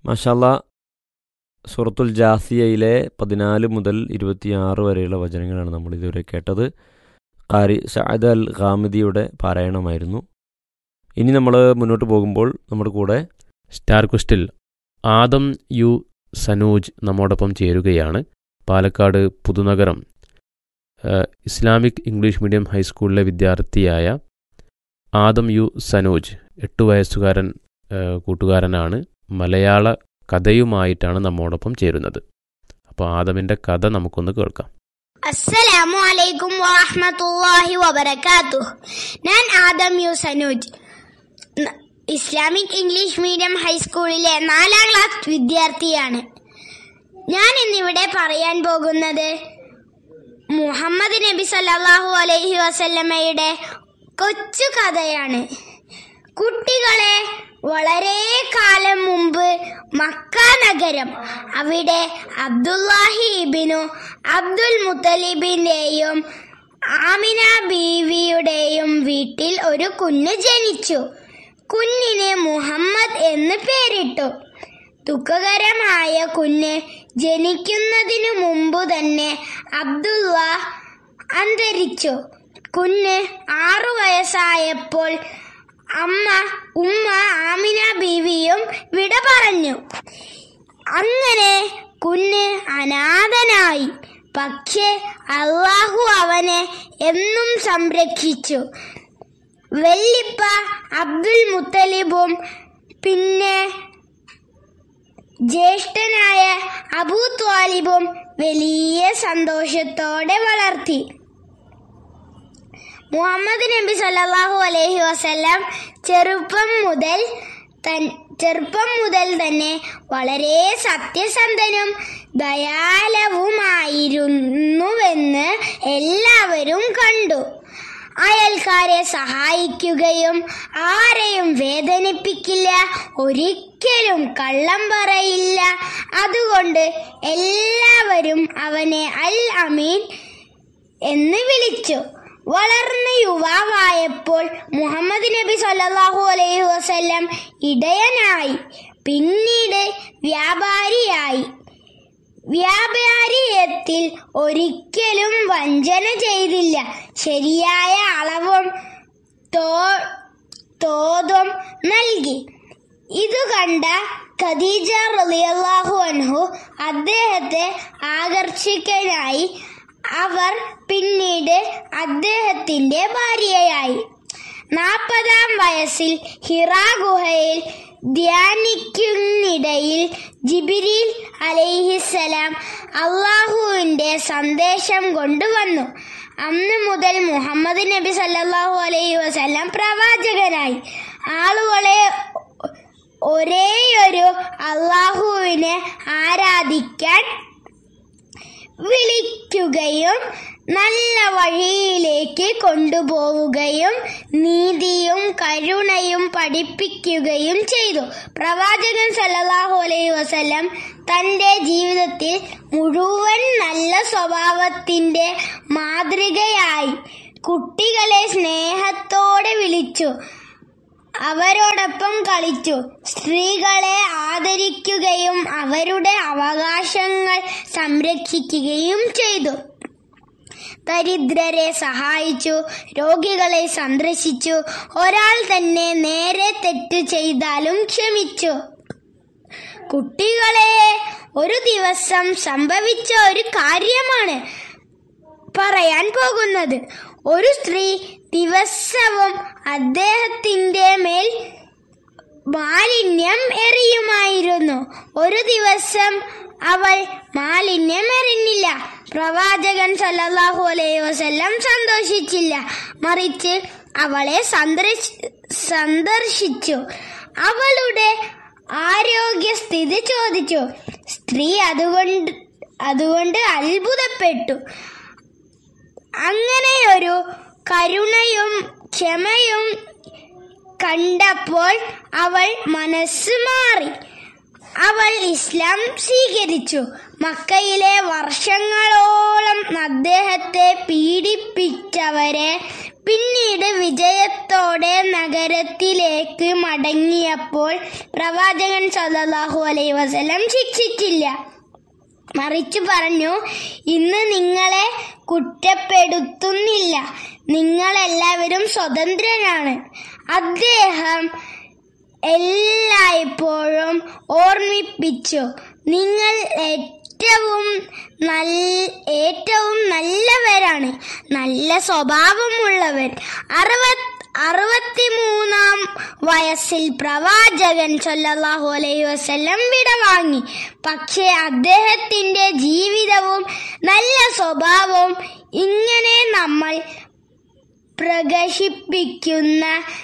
മഷാല്ല സൂറത്തുൽ ജാസിയയിലെ പതിനാല് മുതൽ ഇരുപത്തിയാറ് വരെയുള്ള വചനങ്ങളാണ് നമ്മൾ ഇതുവരെ കേട്ടത് കാരി സഅദ് അൽ ഖാമിദിയുടെ പാരായണമായിരുന്നു ഇനി നമ്മൾ മുന്നോട്ട് പോകുമ്പോൾ നമ്മുടെ കൂടെ സ്റ്റാർ ക്വസ്റ്റിൽ ആദം യു സനൂജ് നമ്മോടൊപ്പം ചേരുകയാണ് പാലക്കാട് പുതുനഗരം ഏഹ്, ഇസ്ലാമിക് ഇംഗ്ലീഷ് മീഡിയം ഹൈസ്കൂളിലെ വിദ്യാർത്ഥിയായ ആദം യു സനൂജ് എട്ട് വയസ്സുകാരൻ ഏഹ്, കൂട്ടുകാരനാണ് മലയാള കഥയുമായിട്ടാണ് നമ്മോടൊപ്പം ചേരുന്നത് അപ്പോൾ ആദമിൻ്റെ കഥ നമുക്കൊന്ന് കേൾക്കാം അസ്സലാമു അലൈക്കും വറഹ്മത്തുള്ളാഹി വബറകാതുഹു ഞാൻ ആദം യു സനൂജ് ന- ഇസ്ലാമിക് ഇംഗ്ലീഷ് മീഡിയം ഹൈസ്കൂളിലെ നാലാം ക്ലാസ് വിദ്യാർത്ഥിയാണ് ഞാൻ ഇന്നിവിടെ പറയാൻ പോകുന്നത് മുഹമ്മദ് നബി സല്ലല്ലാഹു അലൈഹി വസല്ലമയുടെ കൊച്ചു കഥയാണ് കുട്ടികളെ വളരെ കാലം മുമ്പ് മക്ക നഗരം അവിടെ അബ്ദുല്ലാഹി ഇബിനു അബ്ദുൽ മുത്തലിബിന്റെയും ആമിന ബീവിയുടെയും വീട്ടിൽ ഒരു കുഞ്ഞ് ജനിച്ചു കുഞ്ഞിന് മുഹമ്മദ് എന്ന് പേരിട്ടു ദുഃഖകരമായ കുഞ്ഞ് ജനിക്കുന്നതിനു മുമ്പ് തന്നെ അബ്ദുള്ള അന്തരിച്ചു കുഞ്ഞ് ആറു വയസ്സായപ്പോൾ അമ്മ ഉമ്മ ആമിന ബീവിയും വിട പറഞ്ഞു അങ്ങനെ കുഞ്ഞ് അനാഥനായി പക്ഷേ അള്ളാഹു അവനെ എന്നും സംരക്ഷിച്ചു വെല്ലിപ്പ അബ്ദുൽ മുത്തലിബും പിന്നെ ജ്യേഷ്ഠനായ അബൂ ത്വാലിബും വലിയ സന്തോഷത്തോടെ വളർത്തി മുഹമ്മദ് നബി സല്ലല്ലാഹു അലൈഹി വസല്ലം ചെറുപ്പം മുതൽ തൻ ചെറുപ്പം മുതൽ തന്നെ വളരെ സത്യസന്ധനും ദയാലവുമായിരുന്നുവെന്ന് എല്ലാവരും കണ്ടു അയൽക്കാരെ സഹായിക്കുകയും ആരെയും വേദനിപ്പിക്കില്ല ഒരിക്കലും കള്ളം പറയില്ല അതുകൊണ്ട് എല്ലാവരും അവനെ അൽ അമീൻ എന്ന് വിളിച്ചു വളർന്ന യുവാവായപ്പോൾ മുഹമ്മദ് നബി സല്ലല്ലാഹു അലൈഹി വസല്ലം ഇടയനായി പിന്നീട് വ്യാപാരിയായി വ്യാപാരിയത്തിൽ ഒരിക്കലും വഞ്ചന ചെയ്തില്ല ശരിയായ അളവും തോ- തോതും നൽകി ഇത് കണ്ട ഖദീജ റളിയല്ലാഹു അൻഹു അദ്ദേഹത്തെ ആകർഷിക്കാനായി അവർ പിന്നീട് അദ്ദേഹത്തിന്റെ ഭാര്യയായി നാൽപ്പതാം വയസ്സിൽ ഹിറാ ഗുഹയിൽ ധ്യാനിക്കുന്നിടയിൽ ജിബിരിൽ അലൈഹിസലാം അള്ളാഹുവിന്റെ സന്ദേശം കൊണ്ടുവന്നു അന്ന് മുതൽ മുഹമ്മദ് നബി സല്ലല്ലാഹു അലൈഹി വസല്ലം പ്രവാചകനായി ആളുകളെ ഒരേയൊരു അള്ളാഹുവിനെ ആരാധിക്കാൻ വിളിക്കുകയും നല്ല വഴിയിലേക്ക് കൊണ്ടുപോവുകയും നീതിയും കരുണയും പഠിപ്പിക്കുകയും ചെയ്തു പ്രവാചകൻ സല്ലല്ലാഹു അലൈഹി വസല്ലം തന്റെ ജീവിതത്തിൽ മുഴുവൻ നല്ല സ്വഭാവത്തിന്റെ മാതൃകയായി കുട്ടികളെ സ്നേഹത്തോടെ വിളിച്ചു അവരോടൊപ്പം കളിച്ചു സ്ത്രീകളെ ആദരിക്കുകയും അവരുടെ അവകാശങ്ങൾ സംരക്ഷിക്കുകയും ചെയ്തു ദരിദ്രരെ സഹായിച്ചു രോഗികളെ സന്ദർശിച്ചു ഒരാൾ തന്നെ നേരെ തെറ്റ് ചെയ്താലും ക്ഷമിച്ചു കുട്ടികളെ ഒരു ദിവസം സംഭവിച്ച ഒരു കാര്യമാണ് പറയാൻ പോകുന്നത് ഒരു സ്ത്രീ ദിവസവും അദ്ദേഹത്തിന്റെ മേൽ മാലിന്യം എറിയുമായിരുന്നു ഒരു ദിവസം അവൾ മാലിന്യം എറിഞ്ഞില്ല പ്രവാചകൻ സല്ലല്ലാഹു അലൈഹി വസല്ലം സന്തോഷിച്ചില്ല മറിച്ച് അവളെ സന്ദർശി സന്ദർശിച്ചു അവളുടെ ആരോഗ്യസ്ഥിതി ചോദിച്ചു സ്ത്രീ അതുകൊണ്ട് അതുകൊണ്ട് അത്ഭുതപ്പെട്ടു അങ്ങനെ ഒരു കരുണയും ക്ഷമയും കണ്ടപ്പോൾ അവൾ മനസ്സ് മാറി അവൾ ഇസ്ലാം സ്വീകരിച്ചു മക്കയിലെ വർഷങ്ങളോളം അദ്ദേഹത്തെ പീഡിപ്പിച്ചവരെ പിന്നീട് വിജയത്തോടെ നഗരത്തിലേക്ക് മടങ്ങിയപ്പോൾ പ്രവാചകൻ സല്ലല്ലാഹു അലൈഹി വസല്ലം ശിക്ഷിച്ചില്ല മറിച്ചു പറഞ്ഞു ഇന്ന് നിങ്ങളെ കുറ്റപ്പെടുത്തുന്നില്ല നിങ്ങളെല്ലാവരും സ്വതന്ത്രരാണ് അദ്ദേഹം എല്ലായ്പ്പോഴും ഓർമ്മിപ്പിച്ചു നിങ്ങൾ ഏറ്റവും നല്ല ഏറ്റവും നല്ലവരാണ് നല്ല സ്വഭാവമുള്ളവർ അറുപത് അറുപത്തിമൂന്നാം വയസ്സിൽ പ്രവാചകൻ സല്ലല്ലാഹു അലൈഹി വസല്ലം വിടവാങ്ങി പക്ഷേ അദ്ദേഹത്തിന്റെ ജീവിതവും നല്ല സ്വഭാവവും ഇങ്ങനെ നമ്മൾ പ്രകാശിപ്പിക്കുന്ന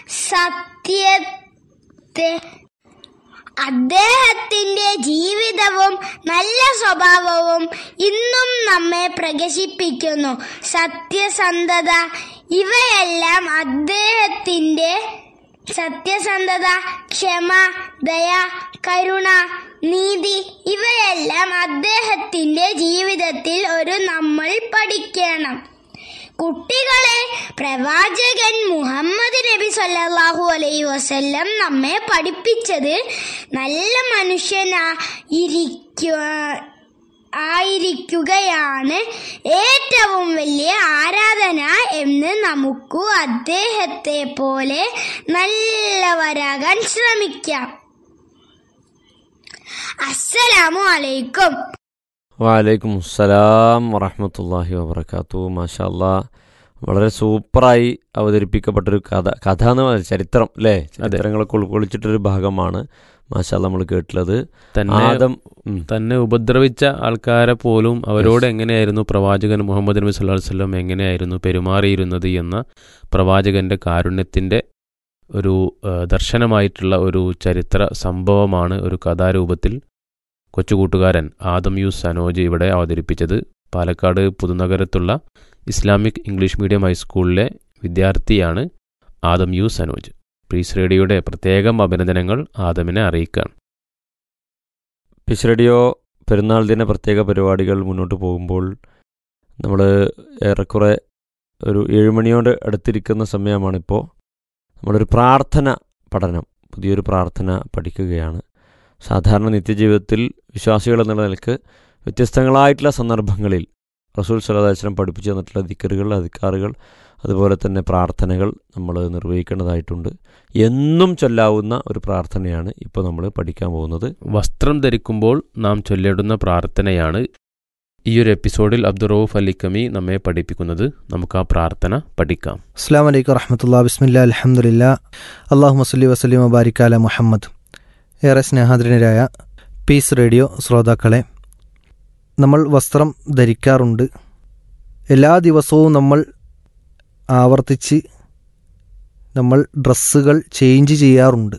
സത്യത്തെ അദ്ദേഹത്തിന്റെ ജീവിതവും നല്ല സ്വഭാവവും ഇന്നും നമ്മെ പ്രകാശിപ്പിക്കുന്നു സത്യസന്ധത ഇവയെല്ലാം അദ്ദേഹത്തിന്റെ സത്യസന്ധത ക്ഷമ ദയ കരുണ നീതി ഇവയെല്ലാം അദ്ദേഹത്തിന്റെ ജീവിതത്തിൽ ഒരു നമ്മൾ പഠിക്കണം കുട്ടികളെ പ്രവാചകൻ മുഹമ്മദ് നബി സല്ലല്ലാഹു അലൈഹി വസല്ലം നമ്മെ പഠിപ്പിച്ചത് നല്ല മനുഷ്യനായിരിക്കുക ആയിരിക്കുകയാണ് ഏറ്റവും വലിയ ആരാധന എന്ന് നമുക്ക് അദ്ദേഹത്തെ പോലെ നല്ലവരാകാൻ ശ്രമിക്കാം അസ്സലാമു അലൈക്കും വാലൈക്കും അസ്സലാം വറഹമത്തല്ലാഹി വബർക്കാത്തു മാഷാ അല്ലാ വളരെ സൂപ്പറായി അവതരിപ്പിക്കപ്പെട്ടൊരു കഥ കഥ എന്ന് പറഞ്ഞാൽ ചരിത്രം അല്ലേ ചരിത്രങ്ങളൊക്കെ ഉൾക്കൊള്ളിച്ചിട്ടൊരു ഭാഗമാണ് മാഷാ അല്ലാ നമ്മൾ കേട്ടുള്ളത് തന്നെ ആദം ഉം. തന്നെ ഉപദ്രവിച്ച ആൾക്കാരെ പോലും അവരോട് എങ്ങനെയായിരുന്നു പ്രവാചകൻ മുഹമ്മദ് നബി സല്ലല്ലാഹു അലൈഹി വസല്ലം എങ്ങനെയായിരുന്നു പെരുമാറിയിരുന്നത് എന്ന പ്രവാചകന്റെ കാരുണ്യത്തിന്റെ ഒരു ആ, ദർശനമായിട്ടുള്ള ഒരു ചരിത്ര സംഭവമാണ് ഒരു കഥാരൂപത്തിൽ കൊച്ചുകൂട്ടുകാരൻ ആദം യു സനോജ് ഇവിടെ അവതരിപ്പിച്ചത് പാലക്കാട് പുതുനഗരത്തുള്ള ഇസ്ലാമിക് ഇംഗ്ലീഷ് മീഡിയം ഹൈസ്കൂളിലെ വിദ്യാർത്ഥിയാണ് ആദം യു സനോജ് പീസ് റേഡിയോയുടെ പ്രത്യേകം അഭിനന്ദനങ്ങൾ ആദമിനെ അറിയിക്കുകയാണ് പിസ് റേഡിയോ പെരുന്നാൾ ദിന പ്രത്യേക പരിപാടികൾ മുന്നോട്ട് പോകുമ്പോൾ നമ്മൾ ഏറെക്കുറെ ഒരു ഏഴുമണിയോട് അടുത്തിരിക്കുന്ന സമയമാണിപ്പോൾ നമ്മളൊരു പ്രാർത്ഥന പഠനം പുതിയൊരു പ്രാർത്ഥന പഠിക്കുകയാണ് സാധാരണ നിത്യജീവിതത്തിൽ വിശ്വാസികൾ എന്നുള്ള നിലക്ക് വ്യത്യസ്തങ്ങളായിട്ടുള്ള സന്ദർഭങ്ങളിൽ റസൂൽ സലാദാശ്രം പഠിപ്പിച്ചു തന്നിട്ടുള്ള ദിക്കറുകൾ അധികാറുകൾ അതുപോലെ തന്നെ പ്രാർത്ഥനകൾ നമ്മൾ നിർവഹിക്കേണ്ടതായിട്ടുണ്ട് എന്നും ചൊല്ലാവുന്ന ഒരു പ്രാർത്ഥനയാണ് ഇപ്പോൾ നമ്മൾ പഠിക്കാൻ പോകുന്നത് വസ്ത്രം ധരിക്കുമ്പോൾ നാം ചൊല്ലിടുന്ന പ്രാർത്ഥനയാണ് ഈ ഒരു എപ്പിസോഡിൽ അബ്ദുറൌഫ് അലിക്കമി നമ്മെ പഠിപ്പിക്കുന്നത് നമുക്ക് ആ പ്രാർത്ഥന പഠിക്കാം അസ്സാം വലൈക്കും വറഹമത്തുള്ള ബിസ്മില്ല അലഹമുല്ല അള്ളാഹു മസ്ലി വസ്ലിം വബാരിക്കാല മുഹമ്മദ് ഏറെ സ്നേഹാദരനരായ പീസ് റേഡിയോ ശ്രോതാക്കളെ നമ്മൾ വസ്ത്രം ധരിക്കാറുണ്ട് എല്ലാ ദിവസവും നമ്മൾ ആവർത്തിച്ച് നമ്മൾ ഡ്രസ്സുകൾ ചേഞ്ച് ചെയ്യാറുണ്ട്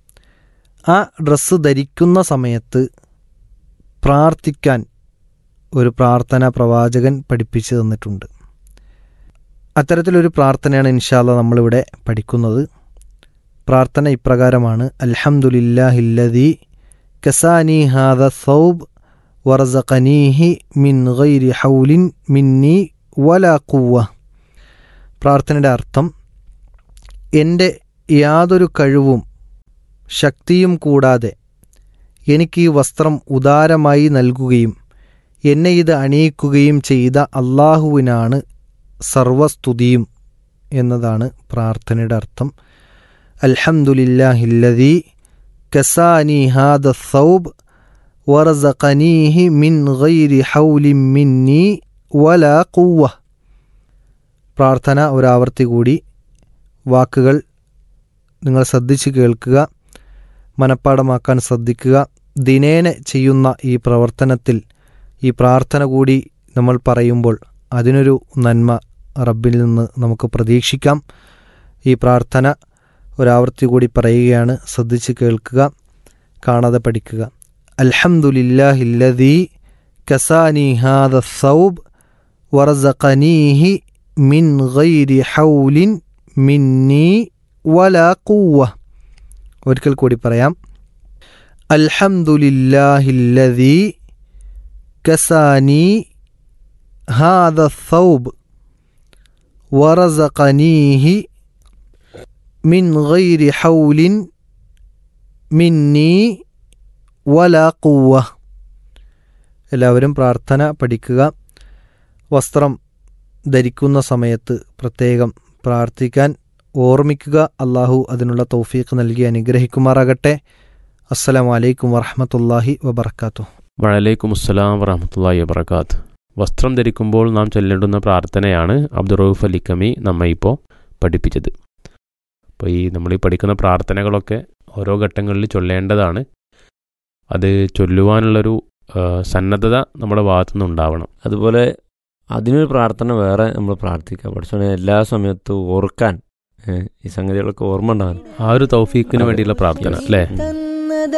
ആ ഡ്രസ്സ് ധരിക്കുന്ന സമയത്ത് പ്രാർത്ഥിക്കാൻ ഒരു പ്രാർത്ഥന പ്രവാചകൻ പഠിപ്പിച്ചു തന്നിട്ടുണ്ട് അത്തരത്തിലൊരു പ്രാർത്ഥനയാണ് ഇൻഷാല്ല നമ്മളിവിടെ പഠിക്കുന്നത് പ്രാർത്ഥന ഇപ്രകാരമാണ് അൽഹംദുലില്ലാഹില്ലദി കസാനി ഹാദ സൗബ് വറസഖനീഹി മിൻ ഗൈരി ഹൗലിൻ മിന്നി വല കുവ പ്രാർത്ഥനയുടെ അർത്ഥം എൻ്റെ യാതൊരു കഴിവും ശക്തിയും കൂടാതെ എനിക്ക് ഈ വസ്ത്രം ഉദാരമായി നൽകുകയും എന്നെ ഇത് അണിയിക്കുകയും ചെയ്ത അള്ളാഹുവിനാണ് സർവസ്തുതിയും എന്നതാണ് പ്രാർത്ഥനയുടെ അർത്ഥം അൽഹംദുലില്ലാഹില്ലദി കസാനി ഹാദ സൗബ് വറസഖനീഹി മിൻ ഗൈരി ഹൗലിൻ മിന്നി വല കുവ്വ പ്രാർത്ഥന ഒരാവർത്തി കൂടി വാക്കുകൾ നിങ്ങൾ ശ്രദ്ധിച്ച് കേൾക്കുക മനഃപ്പാടമാക്കാൻ ശ്രദ്ധിക്കുക ദിനേന ചെയ്യുന്ന ഈ പ്രവർത്തനത്തിൽ ഈ പ്രാർത്ഥന കൂടി നമ്മൾ പറയുമ്പോൾ അതിനൊരു നന്മ റബ്ബിൽ നിന്ന് നമുക്ക് പ്രതീക്ഷിക്കാം ഈ പ്രാർത്ഥന ഒരാവർത്തി കൂടി പറയുകയാണ് ശ്രദ്ധിച്ച് കേൾക്കുക കാണാതെ പഠിക്കുക അൽഹംദുലില്ലാഹില്ലദീ കസാനി ഹാദ സൗബ് വറസഖനീഹി മിൻ ഗൈരി ഹൗലിൻ മിന്നി വല കുവ്വ ഒരിക്കൽ കൂടി പറയാം അൽഹംദുലില്ലാഹില്ലദീ കസാനി ഹാദ സൗബ് വറസഖനീഹി മിൻ ഗൈരി ഹൗലിൻ മിന്നി വല ഖുവ എല്ലാവരും പ്രാർത്ഥന പഠിക്കുക വസ്ത്രം ധരിക്കുന്ന സമയത്ത് പ്രത്യേകം പ്രാർത്ഥിക്കാൻ ഓർമ്മിക്കുക അള്ളാഹു അതിനുള്ള തൗഫീഖ് നൽകി അനുഗ്രഹിക്കുമാറാകട്ടെ അസ്സലാമു അലൈക്കും വറഹമത്തല്ലാഹി വബർക്കാത്തു വലൈക്കും അസ്സലാം വറഹമത്തല്ലാഹി വബർക്കാത്ത് വസ്ത്രം ധരിക്കുമ്പോൾ നാം ചൊല്ലേണ്ടുന്ന പ്രാർത്ഥനയാണ് അബ്ദുറൌഫ് അലിക്കമി നമ്മെ ഇപ്പോൾ പഠിപ്പിച്ചത് അപ്പോൾ ഈ നമ്മൾ ഈ പഠിക്കുന്ന പ്രാർത്ഥനകളൊക്കെ ഓരോ ഘട്ടങ്ങളിൽ ചൊല്ലേണ്ടതാണ് അത് ചൊല്ലുവാനുള്ളൊരു ആ, സന്നദ്ധത നമ്മുടെ ഭാഗത്തുനിന്ന് ഉണ്ടാവണം അതുപോലെ അതിനൊരു പ്രാർത്ഥന വേറെ നമ്മൾ പ്രാർത്ഥിക്കുക പഠിച്ചോനെ എല്ലാ സമയത്തും ഓർക്കാൻ ഏ, ഈ സംഗതികളൊക്കെ ഓർമ്മ ഉണ്ടാകാൻ ആ ഒരു തൗഫീക്കിന് അതെ. വേണ്ടിയുള്ള പ്രാർത്ഥന Yes. അല്ലേ ഉം.